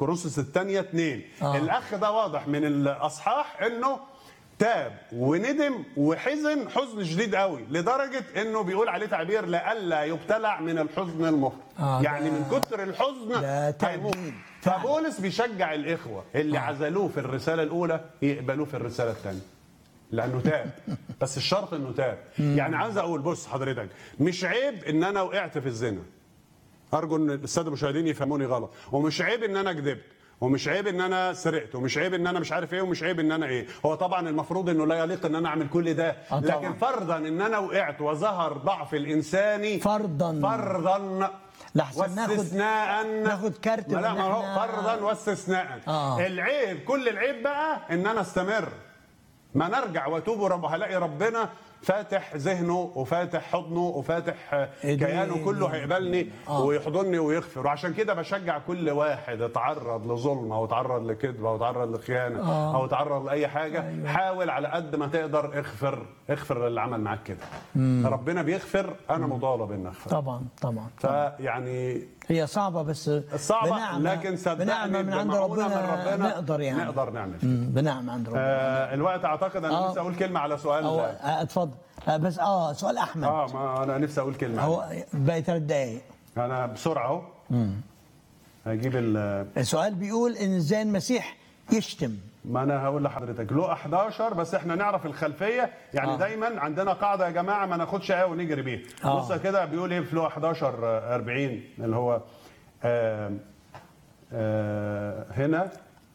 كورنثوس الثانيه اثنين آه. الاخ ده واضح من الاصحاح انه تاب وندم وحزن حزن شديد قوي لدرجه انه بيقول عليه تعبير لئلا يبتلع من الحزن المفرط آه، يعني ده- من كتر الحزن ده هيموت. تأديب. فعلا. فبولس بيشجع الاخوه اللي عزلوه في الرساله الاولى يقبلوه في الرساله الثانيه لانه تاب بس الشرط انه تاب يعني عايز اقول بص حضرتك مش عيب ان انا وقعت في الزنا ارجو ان الساده المشاهدين يفهموني غلط ومش عيب ان انا كذبت ومش عيب ان انا سرقت ومش عيب ان انا مش عارف ايه ومش عيب ان انا ايه هو طبعا المفروض انه لا يليق ان انا اعمل كل ده آه طبعاً. لكن فرضا ان انا وقعت وظهر ضعف الانساني فرضاً. فرضا لحسن ناخد- واستثناء ناخد كارت لا من ما هو إحنا- فرضا واستثناء آه. العيب كل العيب بقى ان انا استمر ما نرجع واتوب ورب هلاقي ربنا فاتح ذهنه وفاتح حضنه وفاتح آه، إيديه. كيانه كله هيقبلني آه. ويحضني ويغفر وعشان كده بشجع كل واحد اتعرض لظلم او اتعرض لكذب او اتعرض لخيانه آه. او اتعرض لاي حاجه أيوة. حاول على قد ما تقدر اغفر اغفر اللي عمل معاك كده ربنا بيغفر انا مطالب ان اغفر طبعا طبعا فيعني هي صعبة بس صعبة بنعمة لكن صدقني بنعمة من عند بمعونة ربنا, من ربنا نقدر يعني نقدر نعمل مم، بنعمة عند ربنا آه الوقت اعتقد انا آه. نفسي اقول كلمه على سؤال أو آه، اتفضل آه، بس اه سؤال احمد اه ما انا نفسي اقول كلمه هو باقي ثلاث دقايق انا بسرعه اهو هجيب ال السؤال بيقول ان ازاي المسيح يشتم ما انا هقول لحضرتك لو 11 بس احنا نعرف الخلفيه يعني آه. آه. دايما عندنا قاعده يا جماعه ما ناخدش ايه ونجري بيها آه. بص كده بيقول ايه في لو 11 آه، 40 اللي هو آه آه هنا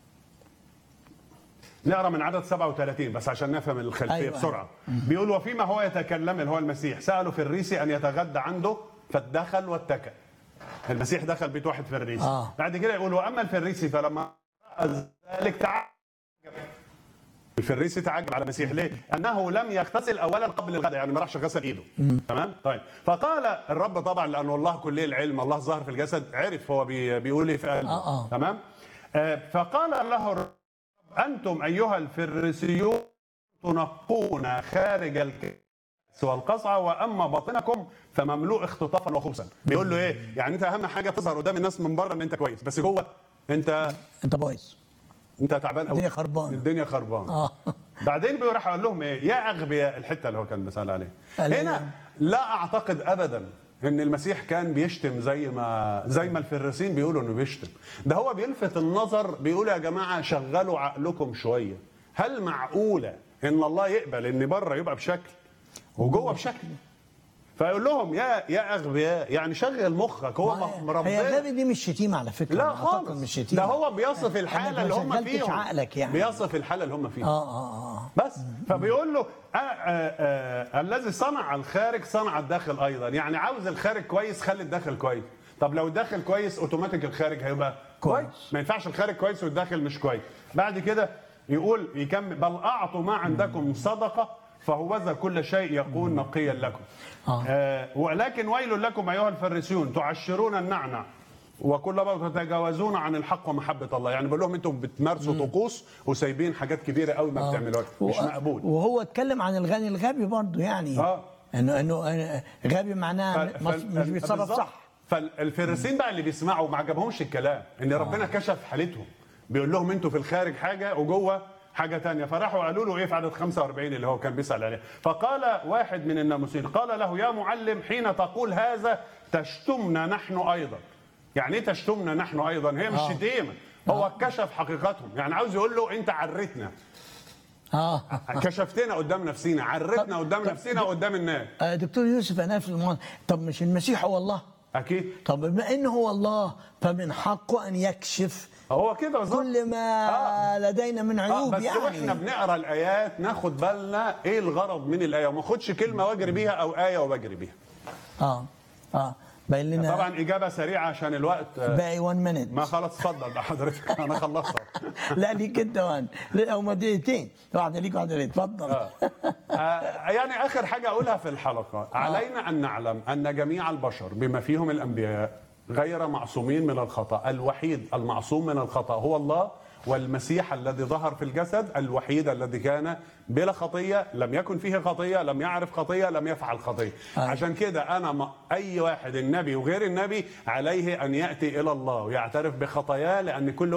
نقرا من عدد 37 بس عشان نفهم الخلفيه أيوة. أيوة. بسرعه بيقول وفيما هو يتكلم اللي هو المسيح سالوا في الريسي ان يتغدى عنده فدخل واتكى المسيح دخل بيت واحد في الريسي آه. بعد كده يقول واما الفريسي فلما رأى ذلك تعجب الفريسي تعجب على المسيح ليه؟ انه لم يغتسل اولا قبل الغداء يعني ما راحش غسل ايده تمام؟ طيب فقال الرب طبعا لانه الله كليه العلم الله ظاهر في الجسد عرف هو بي بيقول ايه في قلبه آه، آه. تمام؟ آه فقال له الرب انتم ايها الفريسيون تنقون خارج الكأس والقصعة واما باطنكم فمملوء اختطافا وخبثا بيقول له ايه يعني انت اهم حاجه تظهر قدام الناس من بره ان انت كويس بس جوه انت انت بايظ انت تعبان قوي الدنيا خربانة. الدنيا خربانه اه بعدين بيروح قال لهم ايه يا اغبياء الحته اللي هو كان بيسال عليها قال إيه؟ هنا لا اعتقد ابدا ان المسيح كان بيشتم زي ما زي ما الفريسين بيقولوا انه بيشتم ده هو بيلفت النظر بيقول يا جماعه شغلوا عقلكم شويه هل معقوله ان الله يقبل ان بره يبقى بشكل وجوه بشكل فيقول لهم يا يا اغبياء يعني شغل مخك هو م- هي ربنا غبي دي مش شتيمة على فكرة لا أنا أعتقد خالص مش شتيمة ده هو بيصف الحاله أنا اللي ما هم شغلتش فيهم عقلك يعني. بيصف الحاله اللي هم فيها اه اه اه بس فبيقول له آه آه آه الذي صنع الخارج صنع الداخل ايضا يعني عاوز الخارج كويس خلي الداخل كويس طب لو الداخل كويس اوتوماتيك الخارج هيبقى كويس. كويس ما ينفعش الخارج كويس والداخل مش كويس بعد كده يقول يكمل بل اعطوا ما عندكم صدقه فهوذا كل شيء يكون نقيا لكم آه. آه ولكن ويل لكم ايها الفريسيون تعشرون النعنع وكل ما تتجاوزون عن الحق ومحبه الله يعني بقول لهم انتم بتمارسوا طقوس وسايبين حاجات كبيره قوي ما بتعملوهاش مش و- مقبول وهو اتكلم عن الغني الغبي برضه يعني آه. انه انه آه، غبي معناه ف- مش, فال- مش بيتصرف بالظبط. صح فالفريسين بقى اللي بيسمعوا ما عجبهمش الكلام ان ربنا كشف حالتهم بيقول لهم انتوا في الخارج حاجه وجوه حاجه تانية فراحوا قالوا له ايه في عدد 45 اللي هو كان بيسال عليه فقال واحد من الناموسين قال له يا معلم حين تقول هذا تشتمنا نحن ايضا يعني ايه تشتمنا نحن ايضا هي مش آه. شتيمه هو كشف حقيقتهم يعني عاوز يقول له انت عرتنا اه كشفتنا قدام نفسنا عرتنا قدام نفسنا وقدام الناس آه، دكتور يوسف انا في الموضوع طب مش المسيح هو الله اكيد طب بما انه هو الله فمن حقه ان يكشف هو كده بالظبط كل ما آه. لدينا من آه عيوب بس واحنا يعني بنقرا الايات ناخد بالنا ايه الغرض من الايه وما اخدش كلمه واجري بيها او ايه وبجري بيها اه اه باين لنا طبعا اجابه سريعه عشان الوقت آه، باقي 1 مينيت ما خلاص اتفضل بقى حضرتك انا خلصت لا ليك انت وان لا هما دقيقتين واحده ليك واحده ليك اتفضل آه. آه، يعني اخر حاجه اقولها في الحلقه علينا ان نعلم ان جميع البشر بما فيهم الانبياء غير معصومين من الخطا الوحيد المعصوم من الخطا هو الله والمسيح الذي ظهر في الجسد الوحيد الذي كان بلا خطيه لم يكن فيه خطيه لم يعرف خطيه لم يفعل خطيه آه. عشان كده انا ما اي واحد النبي وغير النبي عليه ان ياتي الى الله ويعترف بخطاياه لان كل